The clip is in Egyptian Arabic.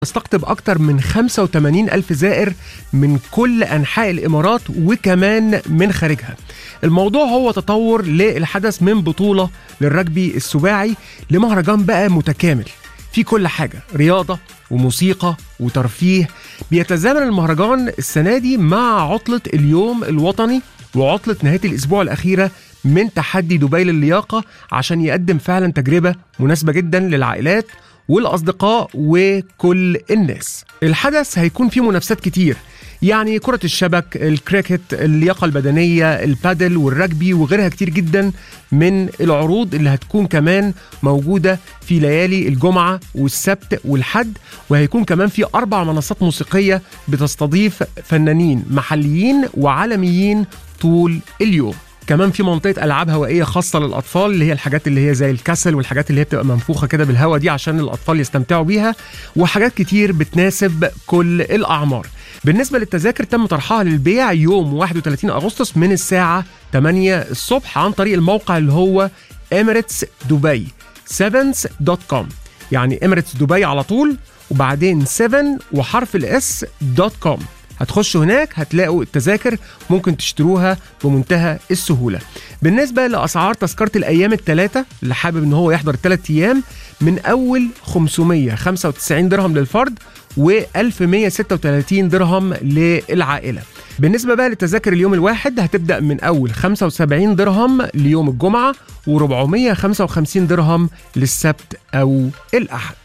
تستقطب أكتر من 85 ألف زائر من كل أنحاء الإمارات وكمان من خارجها الموضوع هو تطور للحدث من بطولة للرجبي السباعي لمهرجان بقى متكامل في كل حاجة رياضة وموسيقى وترفيه بيتزامن المهرجان السنة دي مع عطلة اليوم الوطني وعطلة نهاية الأسبوع الأخيرة من تحدي دبي للياقة عشان يقدم فعلا تجربة مناسبة جدا للعائلات والأصدقاء وكل الناس الحدث هيكون فيه منافسات كتير يعني كرة الشبك الكريكت اللياقة البدنية البادل والرجبي وغيرها كتير جدا من العروض اللي هتكون كمان موجودة في ليالي الجمعة والسبت والحد وهيكون كمان في أربع منصات موسيقية بتستضيف فنانين محليين وعالميين طول اليوم كمان في منطقه العاب هوائيه خاصه للاطفال اللي هي الحاجات اللي هي زي الكسل والحاجات اللي هي بتبقى منفوخه كده بالهواء دي عشان الاطفال يستمتعوا بيها وحاجات كتير بتناسب كل الاعمار بالنسبه للتذاكر تم طرحها للبيع يوم 31 اغسطس من الساعه 8 الصبح عن طريق الموقع اللي هو اميريتس دبي 7.com يعني اميريتس دبي على طول وبعدين 7 وحرف الاس دوت كوم هتخشوا هناك هتلاقوا التذاكر ممكن تشتروها بمنتهى السهوله. بالنسبه لاسعار تذكره الايام الثلاثه اللي حابب ان هو يحضر الثلاث ايام من اول 595 درهم للفرد و1136 درهم للعائله. بالنسبه بقى لتذاكر اليوم الواحد هتبدا من اول 75 درهم ليوم الجمعه و455 درهم للسبت او الاحد.